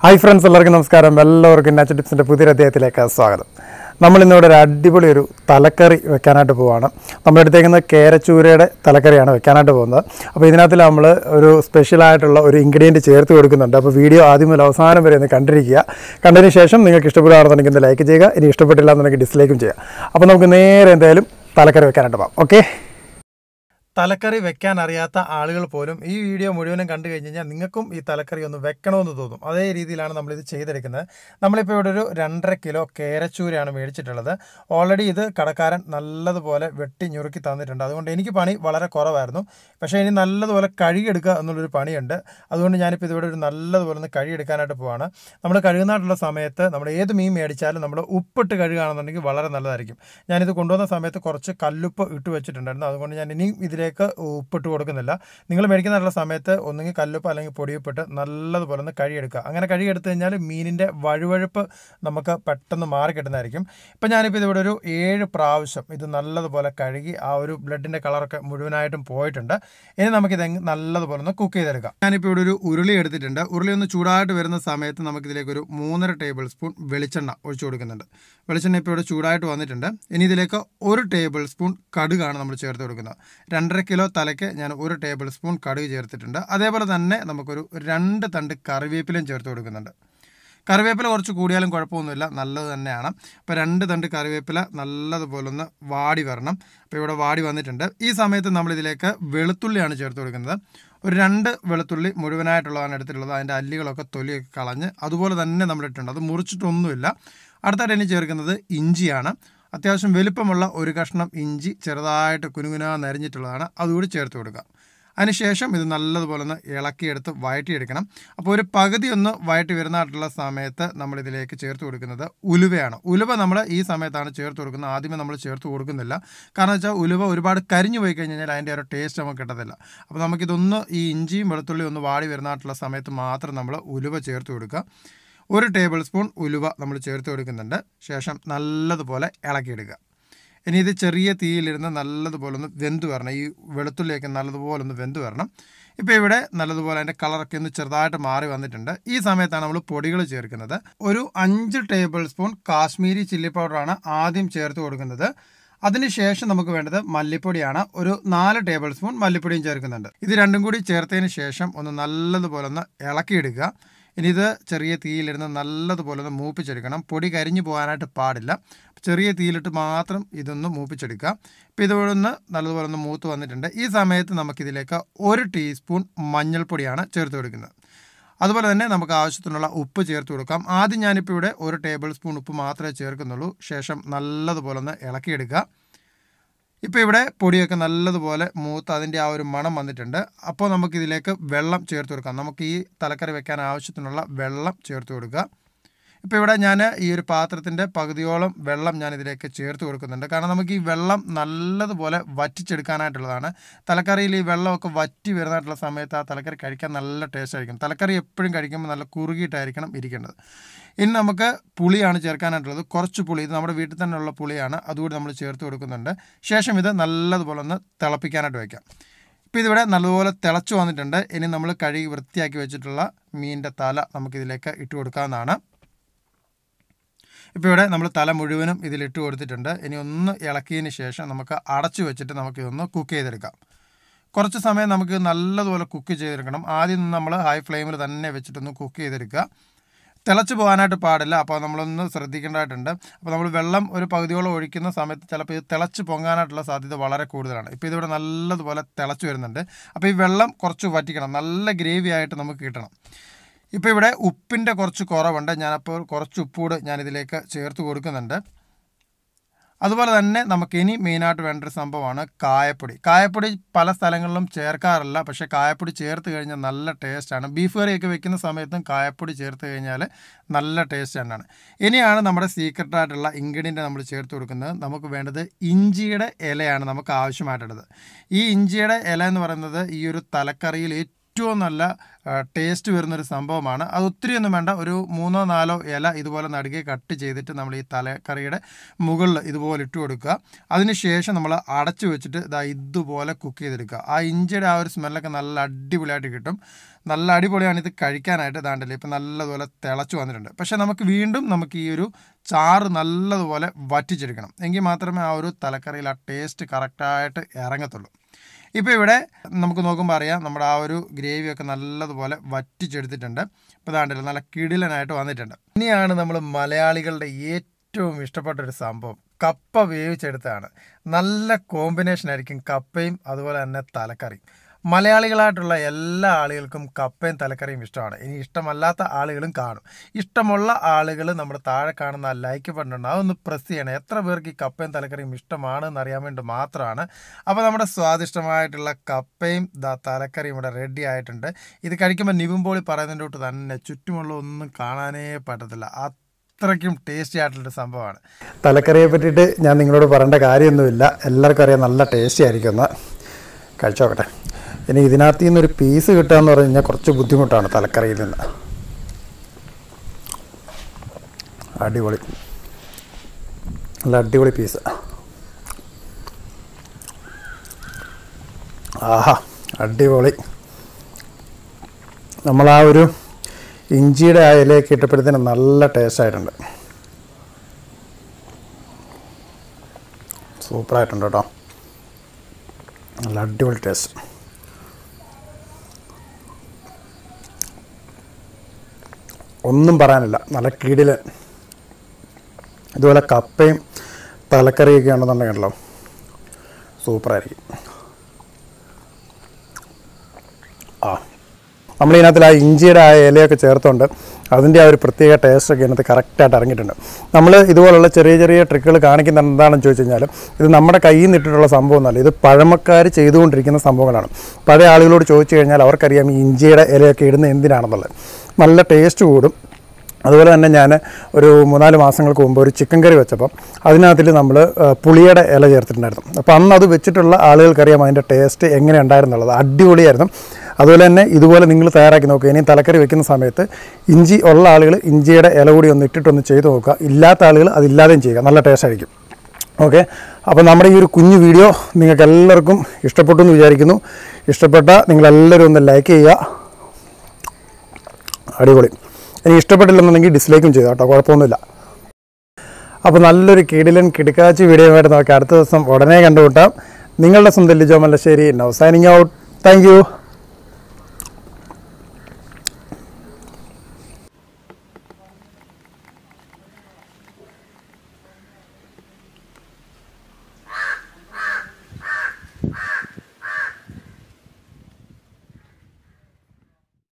hi friends എല്ലാവർക്കും നമസ്കാരം എല്ലാവർക്കും നാച്ചു ടിപ്സിൻ്റെ പുതിയൊരു അധ്യായത്തിലേക്ക് സ്വാഗതം നമ്മൾ ഇന്നിവിടെ ഒരു അടിപൊളി ഒരു തലക്കറി വെക്കാനായിട്ട് പോവുകയാണ് നമ്മൾ എടുത്തേക്കുന്നത് കേരച്ചൂരയുടെ തലക്കറിയാണ് വെക്കാനായിട്ട് പോകുന്നത് അപ്പോൾ ഇതിനകത്ത് നമ്മൾ ഒരു സ്പെഷ്യലായിട്ടുള്ള ഒരു ഇൻഗ്രീഡിയൻറ്റ് ചേർത്ത് കൊടുക്കുന്നുണ്ട് അപ്പോൾ വീഡിയോ ആദ്യം മുതൽ അവസാനം വരെ ഒന്ന് കണ്ടിരിക്കുക കണ്ടതിന് ശേഷം നിങ്ങൾക്ക് ഇഷ്ടപ്പെടുകയാണെന്നുണ്ടെങ്കിൽ ഒന്ന് ലൈക്ക് ചെയ്യുക ഇനി ഇഷ്ടപ്പെട്ടില്ല എന്നുണ്ടെങ്കിൽ ഡിസ്ലൈക്കും ചെയ്യുക അപ്പോൾ നമുക്ക് നേരെ എന്തായാലും തലക്കറി വെക്കാനായിട്ട് പോകാം ഓക്കെ തലക്കറി വെക്കാൻ അറിയാത്ത ആളുകൾ പോലും ഈ വീഡിയോ മുഴുവനും കണ്ടു കഴിഞ്ഞ് കഴിഞ്ഞാൽ നിങ്ങൾക്കും ഈ തലക്കറി ഒന്ന് വെക്കണമെന്ന് തോന്നും അതേ രീതിയിലാണ് നമ്മളിത് ചെയ്തെടുക്കുന്നത് നമ്മളിപ്പോൾ ഇവിടെ ഒരു രണ്ടര കിലോ കേരച്ചൂരയാണ് മേടിച്ചിട്ടുള്ളത് ഓൾറെഡി ഇത് കടക്കാരൻ നല്ലതുപോലെ വെട്ടി ഞുറുക്കി തന്നിട്ടുണ്ട് അതുകൊണ്ട് എനിക്ക് പണി വളരെ കുറവായിരുന്നു പക്ഷേ ഇനി നല്ലതുപോലെ കഴുകിയെടുക്കുക എന്നുള്ളൊരു പണിയുണ്ട് അതുകൊണ്ട് ഞാനിപ്പോൾ ഇതിവിടെ ഒരു നല്ലതുപോലെ ഒന്ന് കഴുകിയെടുക്കാനായിട്ട് പോവാണ് നമ്മൾ കഴുകുന്നതായിട്ടുള്ള സമയത്ത് നമ്മൾ ഏത് മീൻ മേടിച്ചാലും നമ്മൾ ഉപ്പിട്ട് കഴുകുകയാണെന്നുണ്ടെങ്കിൽ വളരെ നല്ലതായിരിക്കും ഞാനിത് കൊണ്ടുവന്ന സമയത്ത് കുറച്ച് കല്ലുപ്പ് ഇട്ട് വെച്ചിട്ടുണ്ടായിരുന്നു അതുകൊണ്ട് ഞാൻ ഇനിയും ഇതിലേക്ക് ഉപ്പിട്ട് കൊടുക്കുന്നില്ല നിങ്ങൾ മേടിക്കുന്നതായിട്ടുള്ള സമയത്ത് ഒന്നുകിൽ കല്ലുപ്പ് അല്ലെങ്കിൽ പൊടിയുപ്പിട്ട് നല്ലതുപോലെ ഒന്ന് കഴുകിയെടുക്കുക അങ്ങനെ കഴുകിയെടുത്ത് കഴിഞ്ഞാൽ മീനിൻ്റെ വഴുവഴുപ്പ് നമുക്ക് പെട്ടെന്ന് മാറി കിട്ടുന്നതായിരിക്കും ഇപ്പം ഞാനിപ്പോൾ ഇതിവിടെ ഒരു ഏഴ് പ്രാവശ്യം ഇത് നല്ലതുപോലെ കഴുകി ആ ഒരു ബ്ലഡിൻ്റെ കളറൊക്കെ മുഴുവനായിട്ടും പോയിട്ടുണ്ട് ഇനി നമുക്കിത് എങ് നല്ലതുപോലെ ഒന്ന് കുക്ക് ചെയ്തെടുക്കാം ഞാനിപ്പോൾ ഇവിടെ ഒരു ഉരുളി എടുത്തിട്ടുണ്ട് ഉരുളി ഒന്ന് ചൂടായിട്ട് വരുന്ന സമയത്ത് നമുക്കിതിലേക്ക് ഒരു മൂന്നര ടേബിൾ സ്പൂൺ വെളിച്ചെണ്ണ ഒഴിച്ചു കൊടുക്കുന്നുണ്ട് വെളിച്ചെണ്ണ ഇപ്പോൾ ഇവിടെ ചൂടായിട്ട് വന്നിട്ടുണ്ട് ഇനി ഇതിലേക്ക് ഒരു ടേബിൾ സ്പൂൺ കടുകാണ് നമ്മൾ ചേർത്ത് കൊടുക്കുന്നത് രണ്ടര കിലോ തലയ്ക്ക് ഞാൻ ഒരു ടേബിൾ സ്പൂൺ കടുക് ചേർത്തിട്ടുണ്ട് അതേപോലെ തന്നെ നമുക്കൊരു രണ്ട് തണ്ട് കറിവേപ്പിലയും ചേർത്ത് കൊടുക്കുന്നുണ്ട് കറിവേപ്പില കുറച്ച് കൂടിയാലും കുഴപ്പമൊന്നുമില്ല നല്ലത് തന്നെയാണ് അപ്പോൾ രണ്ട് തണ്ട് കറിവേപ്പില നല്ലതുപോലെ ഒന്ന് വാടി വരണം അപ്പോൾ ഇവിടെ വാടി വന്നിട്ടുണ്ട് ഈ സമയത്ത് നമ്മളിതിലേക്ക് വെളുത്തുള്ളിയാണ് ചേർത്ത് കൊടുക്കുന്നത് ഒരു രണ്ട് വെളുത്തുള്ളി മുഴുവനായിട്ടുള്ളതാണ് എടുത്തിട്ടുള്ളത് അതിൻ്റെ അല്ലികളൊക്കെ തൊലിയൊക്കെ കളഞ്ഞ് അതുപോലെ തന്നെ നമ്മൾ ഇട്ടിട്ടുണ്ട് അത് മുറിച്ചിട്ടൊന്നുമില്ല അടുത്തായിട്ട് ഇനി ചേർക്കുന്നത് ഇഞ്ചിയാണ് അത്യാവശ്യം വലുപ്പമുള്ള ഒരു കഷ്ണം ഇഞ്ചി ചെറുതായിട്ട് കുനുകുനാ നരിഞ്ഞിട്ടുള്ളതാണ് അതുകൂടി ചേർത്ത് കൊടുക്കുക അതിനുശേഷം ഇത് നല്ലതുപോലെ ഒന്ന് ഇളക്കിയെടുത്ത് വഴറ്റിയെടുക്കണം അപ്പോൾ ഒരു പകുതി ഒന്ന് വഴറ്റി വരുന്നതായിട്ടുള്ള സമയത്ത് നമ്മൾ ഇതിലേക്ക് ചേർത്ത് കൊടുക്കുന്നത് ഉലുവയാണ് ഉലുവ നമ്മൾ ഈ സമയത്താണ് ചേർത്ത് കൊടുക്കുന്നത് ആദ്യമേ നമ്മൾ ചേർത്ത് കൊടുക്കുന്നില്ല കാരണം വെച്ചാൽ ഉലുവ ഒരുപാട് കരിഞ്ഞു പോയി കഴിഞ്ഞ് കഴിഞ്ഞാൽ അതിൻ്റെ ഒരു ടേസ്റ്റ് നമുക്ക് കിട്ടത്തില്ല അപ്പോൾ നമുക്കിതൊന്ന് ഈ ഇഞ്ചിയും വെളുത്തുള്ളിയും ഒന്ന് വാടി വരുന്നതായിട്ടുള്ള സമയത്ത് മാത്രം നമ്മൾ ഉലുവ ചേർത്ത് കൊടുക്കുക ഒരു ടേബിൾ സ്പൂൺ ഉലുവ നമ്മൾ ചേർത്ത് കൊടുക്കുന്നുണ്ട് ശേഷം നല്ലതുപോലെ ഇളക്കിയെടുക്കുക ഇനി ഇത് ചെറിയ തീയിലിരുന്ന് നല്ലതുപോലെ ഒന്ന് വെന്ത് വരണം ഈ വെളുത്തുള്ളിയൊക്കെ നല്ലതുപോലെ ഒന്ന് വെന്ത് വരണം ഇപ്പോൾ ഇവിടെ നല്ലതുപോലെ അതിൻ്റെ കളറൊക്കെ ഒന്ന് ചെറുതായിട്ട് മാറി വന്നിട്ടുണ്ട് ഈ സമയത്താണ് നമ്മൾ പൊടികൾ ചേർക്കുന്നത് ഒരു അഞ്ച് ടേബിൾ സ്പൂൺ കാശ്മീരി ചില്ലി പൗഡറാണ് ആദ്യം ചേർത്ത് കൊടുക്കുന്നത് അതിനുശേഷം നമുക്ക് വേണ്ടത് മല്ലിപ്പൊടിയാണ് ഒരു നാല് ടേബിൾ സ്പൂൺ മല്ലിപ്പൊടിയും ചേർക്കുന്നുണ്ട് ഇത് രണ്ടും കൂടി ചേർത്തതിന് ശേഷം ഒന്ന് നല്ലതുപോലെ ഒന്ന് ഇളക്കിയെടുക്കുക ഇനി ഇത് ചെറിയ തീയിലിരുന്ന് നല്ലതുപോലെ ഒന്ന് മൂപ്പിച്ചെടുക്കണം പൊടി കരിഞ്ഞു പോകാനായിട്ട് പാടില്ല ചെറിയ തീയിലിട്ട് മാത്രം ഇതൊന്ന് മൂപ്പിച്ചെടുക്കുക ഇപ്പോൾ ഇതൊന്ന് നല്ലതുപോലെ ഒന്ന് മൂത്ത് വന്നിട്ടുണ്ട് ഈ സമയത്ത് നമുക്കിതിലേക്ക് ഒരു ടീസ്പൂൺ മഞ്ഞൾപ്പൊടിയാണ് ചേർത്ത് കൊടുക്കുന്നത് അതുപോലെ തന്നെ നമുക്ക് ആവശ്യത്തിനുള്ള ഉപ്പ് ചേർത്ത് കൊടുക്കാം ആദ്യം ഞാനിപ്പോൾ ഇവിടെ ഒരു ടേബിൾ സ്പൂൺ ഉപ്പ് മാത്രമേ ചേർക്കുന്നുള്ളൂ ശേഷം നല്ലതുപോലെ ഒന്ന് ഇളക്കിയെടുക്കുക ഇപ്പോൾ ഇവിടെ പൊടിയൊക്കെ നല്ലതുപോലെ മൂത്ത് അതിൻ്റെ ആ ഒരു മണം വന്നിട്ടുണ്ട് അപ്പോൾ നമുക്കിതിലേക്ക് വെള്ളം ചേർത്ത് കൊടുക്കാം നമുക്ക് ഈ തലക്കറി വെക്കാൻ ആവശ്യത്തിനുള്ള വെള്ളം ചേർത്ത് കൊടുക്കുക ഇപ്പോൾ ഇവിടെ ഞാൻ ഈ ഒരു പാത്രത്തിൻ്റെ പകുതിയോളം വെള്ളം ഞാൻ ഇതിലേക്ക് ചേർത്ത് കൊടുക്കുന്നുണ്ട് കാരണം നമുക്ക് ഈ വെള്ളം നല്ലതുപോലെ വറ്റിച്ചെടുക്കാനായിട്ടുള്ളതാണ് തലക്കറിയിൽ ഈ വെള്ളമൊക്കെ വറ്റി വരുന്നതായിട്ടുള്ള സമയത്ത് ആ തലക്കറി കഴിക്കാൻ നല്ല ടേസ്റ്റ് ആയിരിക്കും തലക്കറി എപ്പോഴും കഴിക്കുമ്പോൾ നല്ല കുറുകിയിട്ടായിരിക്കണം ഇരിക്കേണ്ടത് ഇനി നമുക്ക് പുളിയാണ് ചേർക്കാനായിട്ടുള്ളത് കുറച്ച് പുളി ഇത് നമ്മുടെ വീട്ടിൽ തന്നെയുള്ള പുളിയാണ് അതുകൂടി നമ്മൾ ചേർത്ത് കൊടുക്കുന്നുണ്ട് ശേഷം ഇത് നല്ലതുപോലെ ഒന്ന് തിളപ്പിക്കാനായിട്ട് വയ്ക്കാം ഇപ്പോൾ ഇതിവിടെ നല്ലതുപോലെ തിളച്ച് വന്നിട്ടുണ്ട് ഇനി നമ്മൾ കഴുകി വൃത്തിയാക്കി വെച്ചിട്ടുള്ള മീനിൻ്റെ തല നമുക്കിതിലേക്ക് ഇട്ട് കൊടുക്കാവുന്നതാണ് ഇപ്പോൾ ഇവിടെ നമ്മൾ തല മുഴുവനും ഇതിലിട്ട് കൊടുത്തിട്ടുണ്ട് ഇനി ഒന്ന് ഇളക്കിയതിന് ശേഷം നമുക്ക് അടച്ചു വെച്ചിട്ട് നമുക്കിതൊന്ന് കുക്ക് ചെയ്തെടുക്കാം കുറച്ച് സമയം നമുക്ക് നല്ലതുപോലെ കുക്ക് ചെയ്തെടുക്കണം ആദ്യം നമ്മൾ ഹൈ ഫ്ലെയിമിൽ തന്നെ വെച്ചിട്ടൊന്ന് കുക്ക് ചെയ്തെടുക്കുക തിളച്ച് പോകാനായിട്ട് പാടില്ല അപ്പോൾ നമ്മളൊന്ന് ശ്രദ്ധിക്കേണ്ടതായിട്ടുണ്ട് അപ്പോൾ നമ്മൾ വെള്ളം ഒരു പകുതിയോളം ഒഴിക്കുന്ന സമയത്ത് ചിലപ്പോൾ ഇത് തിളച്ച് പൊങ്ങാനായിട്ടുള്ള സാധ്യത വളരെ കൂടുതലാണ് ഇപ്പോൾ ഇതിവിടെ നല്ലതുപോലെ തിളച്ച് വരുന്നുണ്ട് അപ്പോൾ ഈ വെള്ളം കുറച്ച് വറ്റിക്കണം നല്ല ഗ്രേവി ആയിട്ട് നമുക്ക് കിട്ടണം ഇപ്പോൾ ഇവിടെ ഉപ്പിൻ്റെ കുറച്ച് കുറവുണ്ട് ഞാനപ്പോൾ കുറച്ച് ഉപ്പൂട് ഞാനിതിലേക്ക് ചേർത്ത് കൊടുക്കുന്നുണ്ട് അതുപോലെ തന്നെ നമുക്ക് ഇനി മെയിനായിട്ട് വേണ്ട ഒരു സംഭവമാണ് കായപ്പൊടി കായപ്പൊടി പല സ്ഥലങ്ങളിലും ചേർക്കാറില്ല പക്ഷേ കായപ്പൊടി ചേർത്ത് കഴിഞ്ഞാൽ നല്ല ടേസ്റ്റാണ് ബീഫ് കറിയൊക്കെ വെക്കുന്ന സമയത്തും കായപ്പൊടി ചേർത്ത് കഴിഞ്ഞാൽ നല്ല ടേസ്റ്റ് തന്നെയാണ് ഇനിയാണ് നമ്മുടെ സീക്രട്ടായിട്ടുള്ള ഇൻഗ്രീഡിയൻ്റ് നമ്മൾ ചേർത്ത് കൊടുക്കുന്നത് നമുക്ക് വേണ്ടത് ഇഞ്ചിയുടെ ഇലയാണ് നമുക്ക് ആവശ്യമായിട്ടുള്ളത് ഈ ഇഞ്ചിയുടെ ഇല എന്ന് പറയുന്നത് ഈ ഒരു തലക്കറിയിൽ ഏറ്റവും നല്ല ടേസ്റ്റ് വരുന്നൊരു സംഭവമാണ് അത് ഒത്തിരിയൊന്നും വേണ്ട ഒരു മൂന്നോ നാലോ ഇല ഇതുപോലെ നടുകെ കട്ട് ചെയ്തിട്ട് നമ്മൾ ഈ തലക്കറിയുടെ മുകളിൽ ഇതുപോലെ ഇട്ട് കൊടുക്കുക അതിനുശേഷം നമ്മൾ അടച്ചു വെച്ചിട്ട് ഇതാ ഇതുപോലെ കുക്ക് ചെയ്തെടുക്കുക ആ ഇഞ്ചിയുടെ ആ ഒരു സ്മെല്ലൊക്കെ നല്ല അടിപൊളിയായിട്ട് കിട്ടും നല്ല അടിപൊളിയാണ് ഇത് കഴിക്കാനായിട്ട് ഇതാണ്ടല്ലേ ഇപ്പം നല്ലതുപോലെ തിളച്ച് വന്നിട്ടുണ്ട് പക്ഷേ നമുക്ക് വീണ്ടും നമുക്ക് ഈ ഒരു ചാറ് നല്ലതുപോലെ വറ്റിച്ചെടുക്കണം എങ്കിൽ മാത്രമേ ആ ഒരു തലക്കറിയിൽ ആ ടേസ്റ്റ് കറക്റ്റായിട്ട് ഇറങ്ങത്തുള്ളൂ ഇപ്പോൾ ഇവിടെ നമുക്ക് നോക്കുമ്പോൾ അറിയാം നമ്മുടെ ആ ഒരു ഗ്രേവിയൊക്കെ നല്ലതുപോലെ വറ്റിച്ചെടുത്തിട്ടുണ്ട് ഇപ്പോൾ ഇതാണ്ടല്ലോ നല്ല കിടിലനായിട്ട് വന്നിട്ടുണ്ട് ഇനിയാണ് നമ്മൾ മലയാളികളുടെ ഏറ്റവും ഇഷ്ടപ്പെട്ട ഒരു സംഭവം കപ്പ വേവിച്ചെടുത്താണ് നല്ല കോമ്പിനേഷൻ ആയിരിക്കും കപ്പയും അതുപോലെ തന്നെ തലക്കറിയും മലയാളികളായിട്ടുള്ള എല്ലാ ആളുകൾക്കും കപ്പയും തലക്കറിയും ഇഷ്ടമാണ് ഇനി ഇഷ്ടമല്ലാത്ത ആളുകളും കാണും ഇഷ്ടമുള്ള ആളുകൾ നമ്മുടെ താഴെ കാണുന്ന ആ ലൈക്ക് ബട്ടൺ അതൊന്ന് പ്രസ് ചെയ്യണം എത്ര പേർക്ക് ഈ കപ്പയും തലക്കറിയും ഇഷ്ടമാണ് എന്ന് അറിയാൻ വേണ്ടി മാത്രമാണ് അപ്പോൾ നമ്മുടെ സ്വാദിഷ്ടമായിട്ടുള്ള കപ്പയും ദാ തലക്കറിയും ഇവിടെ റെഡി ആയിട്ടുണ്ട് ഇത് കഴിക്കുമ്പോൾ നിവിൻ പോളി പറയുന്നതിൻ്റെ തൊട്ട് തന്നെ ചുറ്റുമുള്ള ഒന്നും കാണാനേ പറ്റത്തില്ല അത്രയ്ക്കും ടേസ്റ്റി ആയിട്ടുള്ളൊരു സംഭവമാണ് തലക്കറിയെ പറ്റിയിട്ട് ഞാൻ നിങ്ങളോട് പറയേണ്ട കാര്യമൊന്നുമില്ല എല്ലാവർക്കും അറിയാം നല്ല ടേസ്റ്റി ആയിരിക്കും എന്ന് കഴിച്ചോക്കട്ടെ ഇനി ഇതിനകത്ത് നിന്നൊരു പീസ് കിട്ടുക എന്ന് പറഞ്ഞു കഴിഞ്ഞാൽ കുറച്ച് ബുദ്ധിമുട്ടാണ് തലക്കറിയിൽ നിന്ന് അടിപൊളി നല്ല അടിപൊളി പീസ് ആഹാ അടിപൊളി നമ്മൾ ആ ഒരു ഇഞ്ചിയുടെ ആ ഇലയൊക്കെ ഇട്ടപ്പോഴത്തേന് നല്ല ടേസ്റ്റ് ആയിട്ടുണ്ട് സൂപ്പറായിട്ടുണ്ട് കേട്ടോ നല്ല അടിപൊളി ടേസ്റ്റ് ഒന്നും പറയാനില്ല നല്ല കിടിലൻ ഇതുപോലെ കപ്പയും തലക്കറിയൊക്കെ ഉണ്ടെന്നുണ്ടെങ്കിലോ സൂപ്പറായിരിക്കും ആ നമ്മളിതിനകത്തിൽ ആ ഇഞ്ചിയുടെ ആ ഇലയൊക്കെ ചേർത്തുകൊണ്ട് അതിൻ്റെ ആ ഒരു പ്രത്യേക ടേസ്റ്റൊക്കെ ഇതിനകത്ത് കറക്റ്റായിട്ട് ഇറങ്ങിയിട്ടുണ്ട് നമ്മൾ ഇതുപോലുള്ള ചെറിയ ചെറിയ ട്രിക്കുകൾ കാണിക്കുന്ന എന്താണെന്ന് ചോദിച്ചു കഴിഞ്ഞാൽ ഇത് നമ്മുടെ കയ്യിൽ നിന്ന് ഇട്ടിട്ടുള്ള സംഭവമൊന്നുമല്ല ഇത് പഴമക്കാർ ചെയ്തുകൊണ്ടിരിക്കുന്ന സംഭവങ്ങളാണ് പഴയ ആളുകളോട് ചോദിച്ചു കഴിഞ്ഞാൽ അവർക്കറിയാം ഈ ഇഞ്ചിയുടെ ഇലയൊക്കെ ഇടുന്നത് എന്തിനാണെന്നുള്ളത് നല്ല ടേസ്റ്റ് കൂടും അതുപോലെ തന്നെ ഞാൻ ഒരു മൂന്നാല് മാസങ്ങൾക്ക് മുമ്പ് ഒരു ചിക്കൻ കറി വെച്ചപ്പം അതിനകത്തിൽ നമ്മൾ പുളിയുടെ ഇല ചേർത്തിട്ടുണ്ടായിരുന്നു അപ്പോൾ അന്ന് അത് വെച്ചിട്ടുള്ള ആളുകൾക്കറിയാം അതിൻ്റെ ടേസ്റ്റ് എങ്ങനെ ഉണ്ടായിരുന്നുള്ളത് അടിപൊളിയായിരുന്നു അതുപോലെ തന്നെ ഇതുപോലെ നിങ്ങൾ തയ്യാറാക്കി നോക്കുക ഇനി തലക്കറി വെക്കുന്ന സമയത്ത് ഇഞ്ചി ഉള്ള ആളുകൾ ഇഞ്ചിയുടെ ഇല കൂടി ഒന്ന് ഇട്ടിട്ടൊന്ന് ചെയ്ത് നോക്കുക ഇല്ലാത്ത ആളുകൾ അതില്ലാതെയും ചെയ്യുക നല്ല ടേസ്റ്റ് ആയിരിക്കും ഓക്കെ അപ്പോൾ നമ്മുടെ ഈ ഒരു കുഞ്ഞു വീഡിയോ നിങ്ങൾക്ക് എല്ലാവർക്കും ഇഷ്ടപ്പെട്ടു എന്ന് വിചാരിക്കുന്നു ഇഷ്ടപ്പെട്ട നിങ്ങളെല്ലാവരും ഒന്ന് ലൈക്ക് ചെയ്യുക അടിപൊളി ഇനി ഇഷ്ടപ്പെട്ടില്ലെന്നുണ്ടെങ്കിൽ ഡിസ്ലൈക്കും ചെയ്തു കേട്ടോ കുഴപ്പമൊന്നുമില്ല അപ്പോൾ നല്ലൊരു കിടിലൻ കിടക്കാച്ചി വീഡിയോ ആയിട്ട് നമുക്ക് അടുത്ത ദിവസം ഉടനെ കണ്ടുമുട്ടാം നിങ്ങളുടെ സ്വന്തം Lijo Mallasseri now signing out thank U